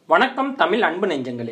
வணக்கம் தமிழ் அன்பு நெஞ்சங்களே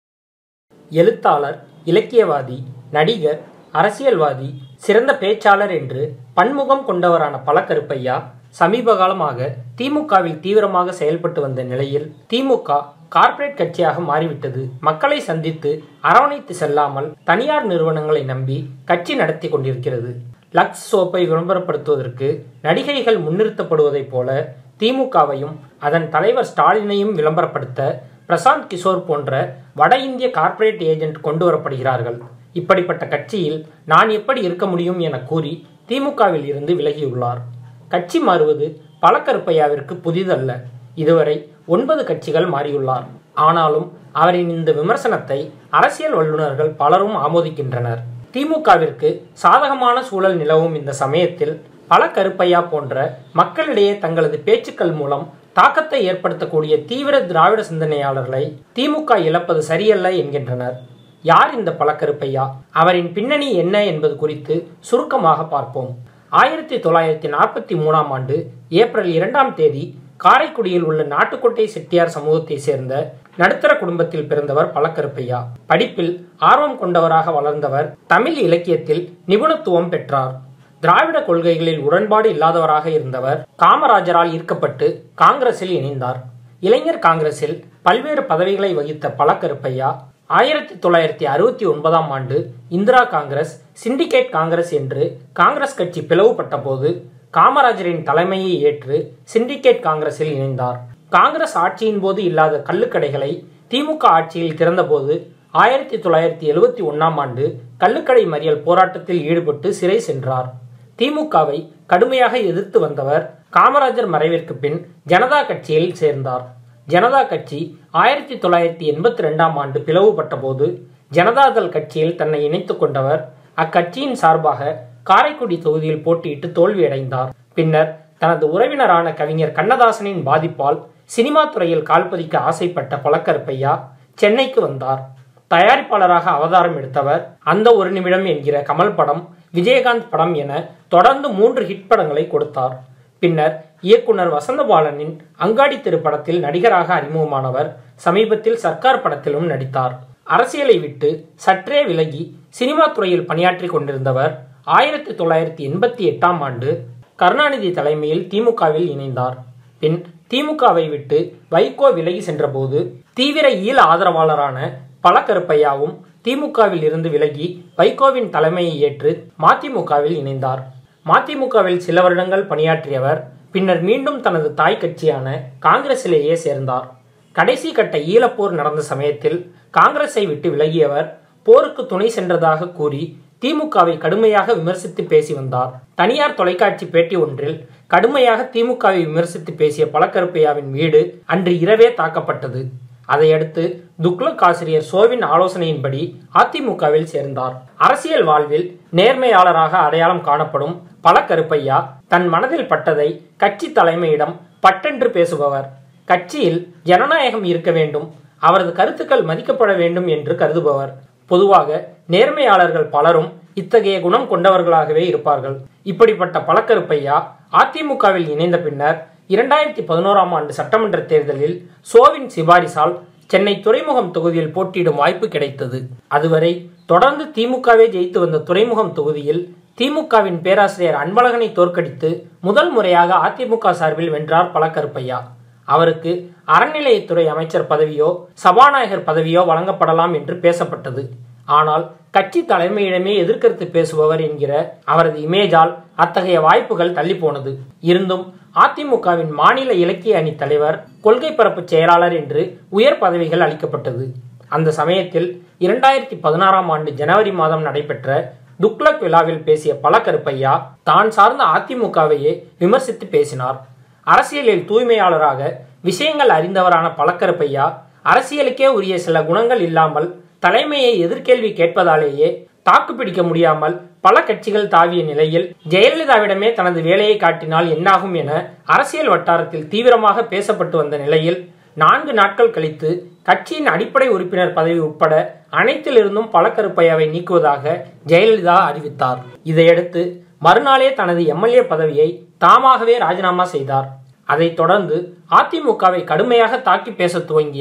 எழுத்தாளர் இலக்கியவாதி நடிகர் அரசியல்வாதி சிறந்த பேச்சாளர் என்று பன்முகம் கொண்டவரான பழக்கருப்பையா சமீப காலமாக திமுகவில் தீவிரமாக செயல்பட்டு வந்த நிலையில் திமுக கார்ப்பரேட் கட்சியாக மாறிவிட்டது மக்களை சந்தித்து அரவணைத்து செல்லாமல் தனியார் நிறுவனங்களை நம்பி கட்சி நடத்தி கொண்டிருக்கிறது லக்ஸ் சோப்பை விளம்பரப்படுத்துவதற்கு நடிகைகள் முன்னிறுத்தப்படுவதைப் போல திமுகவையும் அதன் தலைவர் ஸ்டாலினையும் விளம்பரப்படுத்த பிரசாந்த் கிஷோர் போன்ற வட இந்திய கார்ப்பரேட் ஏஜென்ட் கொண்டு வரப்படுகிறார்கள் இப்படிப்பட்ட கட்சியில் நான் எப்படி இருக்க முடியும் என கூறி திமுகவில் இருந்து விலகியுள்ளார் கட்சி மாறுவது பழக்கருப்பையாவிற்கு புதிதல்ல இதுவரை ஒன்பது கட்சிகள் மாறியுள்ளார் ஆனாலும் அவரின் இந்த விமர்சனத்தை அரசியல் வல்லுநர்கள் பலரும் ஆமோதிக்கின்றனர் திமுகவிற்கு சாதகமான சூழல் நிலவும் இந்த சமயத்தில் பல கருப்பையா போன்ற மக்களிடையே தங்களது பேச்சுக்கள் மூலம் தாக்கத்தை ஏற்படுத்தக்கூடிய தீவிர திராவிட சிந்தனையாளர்களை திமுக இழப்பது சரியல்ல என்கின்றனர் யார் இந்த பழக்கருப்பையா அவரின் பின்னணி என்ன என்பது குறித்து சுருக்கமாக பார்ப்போம் ஆயிரத்தி தொள்ளாயிரத்தி நாற்பத்தி மூணாம் ஆண்டு ஏப்ரல் இரண்டாம் தேதி காரைக்குடியில் உள்ள நாட்டுக்கோட்டை செட்டியார் சமூகத்தை சேர்ந்த நடுத்தர குடும்பத்தில் பிறந்தவர் பழக்கருப்பையா படிப்பில் ஆர்வம் கொண்டவராக வளர்ந்தவர் தமிழ் இலக்கியத்தில் நிபுணத்துவம் பெற்றார் திராவிட கொள்கைகளில் உடன்பாடு இல்லாதவராக இருந்தவர் காமராஜரால் ஈர்க்கப்பட்டு காங்கிரஸில் இணைந்தார் இளைஞர் காங்கிரஸில் பல்வேறு பதவிகளை வகித்த பழக்கருப்பையா ஆயிரத்தி தொள்ளாயிரத்தி அறுபத்தி ஒன்பதாம் ஆண்டு இந்திரா காங்கிரஸ் சிண்டிகேட் காங்கிரஸ் என்று காங்கிரஸ் கட்சி பிளவுபட்ட போது காமராஜரின் தலைமையை ஏற்று சிண்டிகேட் காங்கிரஸில் இணைந்தார் காங்கிரஸ் ஆட்சியின் போது இல்லாத கள்ளுக்கடைகளை திமுக ஆட்சியில் திறந்தபோது ஆயிரத்தி தொள்ளாயிரத்தி எழுபத்தி ஒன்னாம் ஆண்டு கள்ளுக்கடை மறியல் போராட்டத்தில் ஈடுபட்டு சிறை சென்றார் திமுகவை கடுமையாக எதிர்த்து வந்தவர் காமராஜர் மறைவிற்கு பின் ஜனதா கட்சியில் சேர்ந்தார் ஜனதா கட்சி ஆயிரத்தி தொள்ளாயிரத்தி எண்பத்தி ரெண்டாம் ஆண்டு பிளவுபட்ட போது ஜனதாதள் கட்சியில் தன்னை இணைத்துக் கொண்டவர் அக்கட்சியின் சார்பாக காரைக்குடி தொகுதியில் போட்டியிட்டு தோல்வியடைந்தார் பின்னர் தனது உறவினரான கவிஞர் கண்ணதாசனின் பாதிப்பால் சினிமா துறையில் கால்பதிக்க ஆசைப்பட்ட பழக்கருப்பையா சென்னைக்கு வந்தார் தயாரிப்பாளராக அவதாரம் எடுத்தவர் அந்த ஒரு நிமிடம் என்கிற கமல் படம் விஜயகாந்த் படம் என தொடர்ந்து மூன்று ஹிட் படங்களை கொடுத்தார் பின்னர் இயக்குனர் வசந்தபாலனின் அங்காடி திரைப்படத்தில் நடிகராக அறிமுகமானவர் சமீபத்தில் சர்க்கார் படத்திலும் நடித்தார் அரசியலை விட்டு சற்றே விலகி சினிமா துறையில் பணியாற்றி கொண்டிருந்தவர் ஆயிரத்தி தொள்ளாயிரத்தி எண்பத்தி எட்டாம் ஆண்டு கருணாநிதி தலைமையில் திமுகவில் இணைந்தார் பின் திமுகவை விட்டு வைகோ விலகி சென்றபோது தீவிர ஈழ ஆதரவாளரான பழக்கருப்பையாவும் திமுகவில் இருந்து விலகி வைகோவின் தலைமையை ஏற்று மதிமுகவில் இணைந்தார் மதிமுகவில் சில வருடங்கள் பணியாற்றியவர் பின்னர் மீண்டும் தனது தாய் கட்சியான காங்கிரசிலேயே சேர்ந்தார் கடைசி கட்ட ஈழப்போர் நடந்த சமயத்தில் காங்கிரஸை விட்டு விலகியவர் போருக்கு துணை சென்றதாக கூறி திமுகவை கடுமையாக விமர்சித்து பேசி வந்தார் தனியார் தொலைக்காட்சி பேட்டி ஒன்றில் கடுமையாக திமுகவை விமர்சித்து பேசிய பழக்கருப்பையாவின் வீடு அன்று இரவே தாக்கப்பட்டது அதையடுத்து துக்ளக் ஆசிரியர் சோவின் ஆலோசனையின்படி அதிமுகவில் சேர்ந்தார் அரசியல் வாழ்வில் நேர்மையாளராக அடையாளம் காணப்படும் பழக்கருப்பையா தன் மனதில் பட்டதை கட்சி தலைமையிடம் பட்டென்று பேசுபவர் கட்சியில் ஜனநாயகம் இருக்க வேண்டும் அவரது கருத்துக்கள் மதிக்கப்பட வேண்டும் என்று கருதுபவர் பொதுவாக நேர்மையாளர்கள் பலரும் இத்தகைய குணம் கொண்டவர்களாகவே இருப்பார்கள் இப்படிப்பட்ட பழக்கருப்பையா அதிமுகவில் இணைந்த பின்னர் இரண்டாயிரத்தி பதினோராம் ஆண்டு சட்டமன்ற தேர்தலில் சோவின் சிபாரிசால் சென்னை துறைமுகம் தொகுதியில் போட்டியிடும் வாய்ப்பு கிடைத்தது அதுவரை தொடர்ந்து திமுகவே ஜெயித்து வந்த துறைமுகம் தொகுதியில் திமுகவின் பேராசிரியர் அன்பழகனை தோற்கடித்து முதல் முறையாக அதிமுக சார்பில் வென்றார் பழக்கருப்பையா அவருக்கு அறநிலையத்துறை அமைச்சர் பதவியோ சபாநாயகர் பதவியோ வழங்கப்படலாம் என்று பேசப்பட்டது ஆனால் கட்சி தலைமையிடமே எதிர்கருத்து பேசுபவர் என்கிற அவரது இமேஜால் அத்தகைய வாய்ப்புகள் தள்ளி போனது இருந்தும் அதிமுகவின் மாநில இலக்கிய அணி தலைவர் கொள்கை பரப்பு செயலாளர் என்று உயர் பதவிகள் அளிக்கப்பட்டது அந்த சமயத்தில் இரண்டாயிரத்தி பதினாறாம் ஆண்டு ஜனவரி மாதம் நடைபெற்ற துக்ளக் விழாவில் பேசிய பழக்கருப்பையா தான் சார்ந்த அதிமுகவையே விமர்சித்து பேசினார் அரசியலில் தூய்மையாளராக விஷயங்கள் அறிந்தவரான பழக்கருப்பையா அரசியலுக்கே உரிய சில குணங்கள் இல்லாமல் தலைமையை எதிர்கேள்வி கேட்பதாலேயே தாக்கு பிடிக்க முடியாமல் பல கட்சிகள் தாவிய நிலையில் ஜெயலலிதாவிடமே தனது வேலையை காட்டினால் என்னாகும் என அரசியல் வட்டாரத்தில் தீவிரமாக பேசப்பட்டு வந்த நிலையில் நான்கு நாட்கள் கழித்து கட்சியின் அடிப்படை உறுப்பினர் பதவி உட்பட அனைத்திலிருந்தும் பழக்கருப்பையாவை நீக்குவதாக ஜெயலலிதா அறிவித்தார் இதையடுத்து மறுநாளே தனது எம்எல்ஏ பதவியை தாமாகவே ராஜினாமா செய்தார் அதைத் தொடர்ந்து அதிமுகவை கடுமையாக தாக்கி பேச துவங்கிய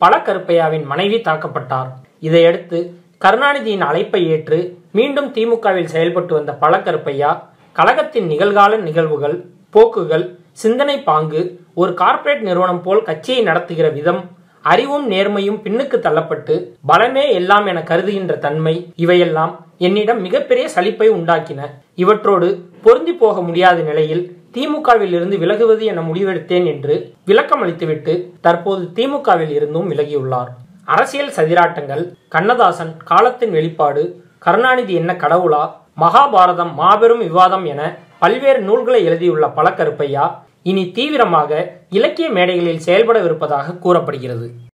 பல கருப்பையாவின் மனைவி தாக்கப்பட்டார் இதையடுத்து கருணாநிதியின் அழைப்பை ஏற்று மீண்டும் திமுகவில் செயல்பட்டு வந்த பல கருப்பையா கழகத்தின் நிகழ்கால நிகழ்வுகள் போக்குகள் சிந்தனை பாங்கு ஒரு கார்ப்பரேட் நிறுவனம் போல் கட்சியை நடத்துகிற விதம் அறிவும் நேர்மையும் பின்னுக்கு தள்ளப்பட்டு பலமே எல்லாம் என கருதுகின்ற தன்மை இவையெல்லாம் என்னிடம் மிகப்பெரிய சலிப்பை உண்டாக்கின இவற்றோடு பொருந்தி போக முடியாத நிலையில் திமுகவில் இருந்து விலகுவது என முடிவெடுத்தேன் என்று விளக்கம் அளித்துவிட்டு தற்போது திமுகவில் இருந்தும் விலகியுள்ளார் அரசியல் சதிராட்டங்கள் கண்ணதாசன் காலத்தின் வெளிப்பாடு கருணாநிதி என்ன கடவுளா மகாபாரதம் மாபெரும் விவாதம் என பல்வேறு நூல்களை எழுதியுள்ள பல கருப்பையா இனி தீவிரமாக இலக்கிய மேடைகளில் செயல்படவிருப்பதாக கூறப்படுகிறது